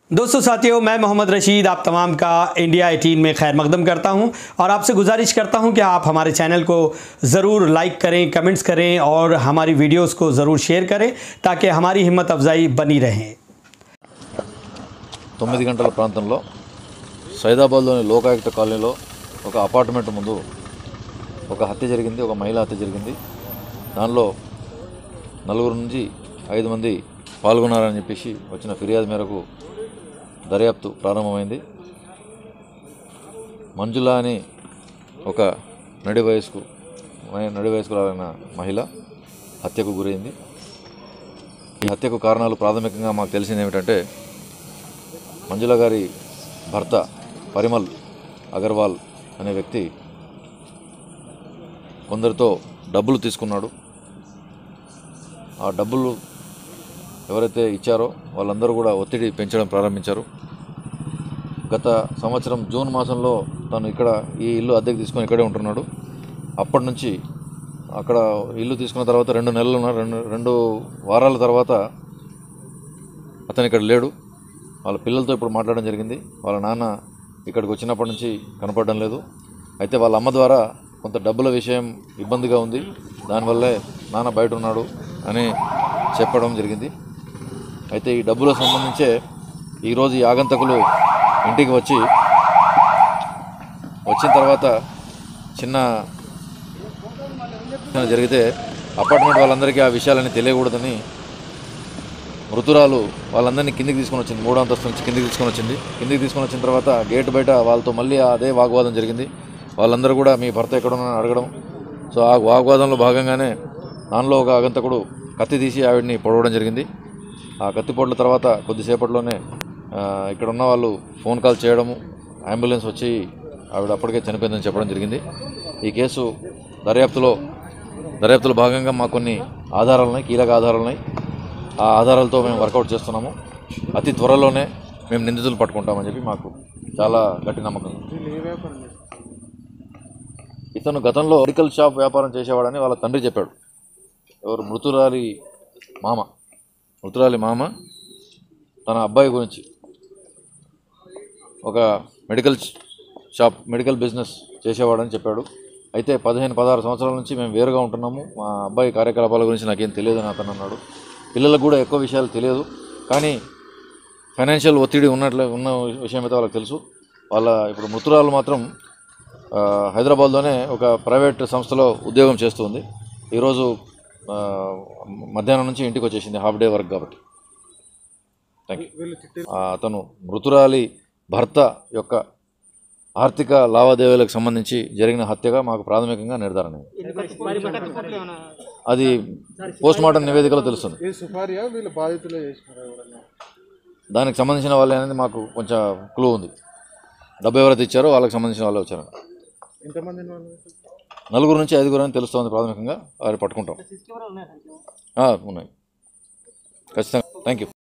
दोस्तों साथियों मैं मोहम्मद रशीद आप तमाम का इंडिया 18 में खैर मकदम करता हूं और आपसे गुजारिश करता हूं कि आप हमारे चैनल को ज़रूर लाइक करें कमेंट्स करें और हमारी वीडियोस को ज़रूर शेयर करें ताकि हमारी हिम्मत अफजाई बनी रहे తొమ్మిది గంటల ప్రాంతంలో సైదాబాద్లోని లోకాయుక్త కాలనీలో ఒక అపార్ట్మెంట్ ముందు ఒక హత్య జరిగింది ఒక మహిళా హత్య జరిగింది దానిలో నలుగురు నుంచి ఐదు మంది పాల్గొన్నారని చెప్పేసి వచ్చిన ఫిర్యాదు మేరకు దర్యాప్తు ప్రారంభమైంది మంజుల అని ఒక నడి వయస్కు నడి వయస్కురాలైన మహిళ హత్యకు గురైంది ఈ హత్యకు కారణాలు ప్రాథమికంగా మాకు తెలిసింది ఏమిటంటే మంజుల గారి భర్త పరిమల్ అగర్వాల్ అనే వ్యక్తి కొందరితో డబ్బులు తీసుకున్నాడు ఆ డబ్బులు ఎవరైతే ఇచ్చారో వాళ్ళందరూ కూడా ఒత్తిడి పెంచడం ప్రారంభించారు గత సంవత్సరం జూన్ మాసంలో తను ఇక్కడ ఈ ఇల్లు అద్దెకి తీసుకొని ఇక్కడే ఉంటున్నాడు అప్పటి నుంచి అక్కడ ఇల్లు తీసుకున్న తర్వాత రెండు నెలలు ఉన్న- రెండు రెండు వారాల తర్వాత అతను ఇక్కడ లేడు వాళ్ళ పిల్లలతో ఇప్పుడు మాట్లాడడం జరిగింది వాళ్ళ నాన్న ఇక్కడికి వచ్చినప్పటి నుంచి కనపడడం లేదు అయితే వాళ్ళ అమ్మ ద్వారా కొంత డబ్బుల విషయం ఇబ్బందిగా ఉంది దానివల్లే నాన్న బయట ఉన్నాడు అని చెప్పడం జరిగింది అయితే ఈ డబ్బులకు సంబంధించే ఈరోజు ఈ ఆగంతకులు ఇంటికి వచ్చి వచ్చిన తర్వాత చిన్న జరిగితే అపార్ట్మెంట్ వాళ్ళందరికీ ఆ విషయాలన్నీ తెలియకూడదని మృతురాలు వాళ్ళందరినీ కిందికి తీసుకొని వచ్చింది మూడో అంతస్తు నుంచి కిందికి తీసుకొని వచ్చింది కిందికి తీసుకొని వచ్చిన తర్వాత గేట్ బయట వాళ్ళతో మళ్ళీ అదే వాగ్వాదం జరిగింది వాళ్ళందరూ కూడా మీ భర్త ఎక్కడ ఉన్నారని అడగడం సో ఆ వాగ్వాదంలో భాగంగానే దానిలో ఒక అగంతకుడు కత్తి తీసి ఆవిడని పొడవడం జరిగింది ఆ కత్తి పొడల తర్వాత కొద్దిసేపట్లోనే ఆ, ఇక్కడ ఉన్న వాళ్ళు ఫోన్ కాల్ చేయడము అంబులెన్స్ వచ్చి ఆవిడ అప్పటికే చనిపోయిందని చెప్పడం జరిగింది ఈ కేసు దర్యాప్తులో దర్యాప్తులో భాగంగా మాకు కొన్ని ఆధారాలు ఉన్నాయి కీలక ఆధారాలు ఉన్నాయి ఆ ఆధారాలతో మేము వర్కౌట్ చేస్తున్నాము అతి త్వరలోనే మేము నిందితులు పట్టుకుంటామని చెప్పి మాకు చాలా గట్టి నమ్మకం ఉంది. ఇతను గతంలో మెడికల్ షాప్ వ్యాపారం చేసేవాడని వాళ్ళ తండ్రి చెప్పాడు ఎవరు మృతురాలి మామ మృతురాలి మామ తన అబ్బాయి గురించి ఒక మెడికల్ షాప్ మెడికల్ బిజినెస్ చేసేవాడని చెప్పాడు అయితే పదిహేను పదహారు సంవత్సరాల నుంచి మేము వేరుగా ఉంటున్నాము మా అబ్బాయి కార్యకలాపాల గురించి నాకేం తెలియదు అని అతను అన్నాడు పిల్లలకు కూడా ఎక్కువ విషయాలు తెలియదు కానీ ఫైనాన్షియల్ ఒత్తిడి ఉన్నట్లే ఉన్న విషయం అయితే వాళ్ళకి తెలుసు వాళ్ళ ఇప్పుడు మృతురాలు మాత్రం ఆ, హైదరాబాద్లోనే ఒక ప్రైవేట్ సంస్థలో ఉద్యోగం చేస్తుంది ఈరోజు ఆ, మధ్యాహ్నం నుంచి ఇంటికి వచ్చేసింది హాఫ్ డే వర్క్ కాబట్టి థ్యాంక్ యూ ఆ, అతను మృతురాలి భర్త యొక్క ఆర్థిక లావాదేవీలకు సంబంధించి జరిగిన హత్యగా మాకు ప్రాథమికంగా నిర్ధారణ అయింది. అది పోస్ట్ మార్టం నివేదికలో తెలుస్తుంది ఇది సుపారియా వీళ్ళు బాధితులే చేసినారా ఎవరన్నా దానికి సంబంధించిన వాళ్ళే అనేది మాకు కొంచెం క్లూ ఉంది డబ్బు ఎవరైతే ఇచ్చారో వాళ్ళకి సంబంధించిన వాళ్ళే వచ్చారు ఎంతమంది వాళ్ళు నలుగురు నుంచి ఐదుగురు అని తెలుస్తుంది ప్రాథమికంగా వారిని పట్టుకుంటాం ఆ, ఉన్నాయి ఖచ్చితంగా థ్యాంక్ యూ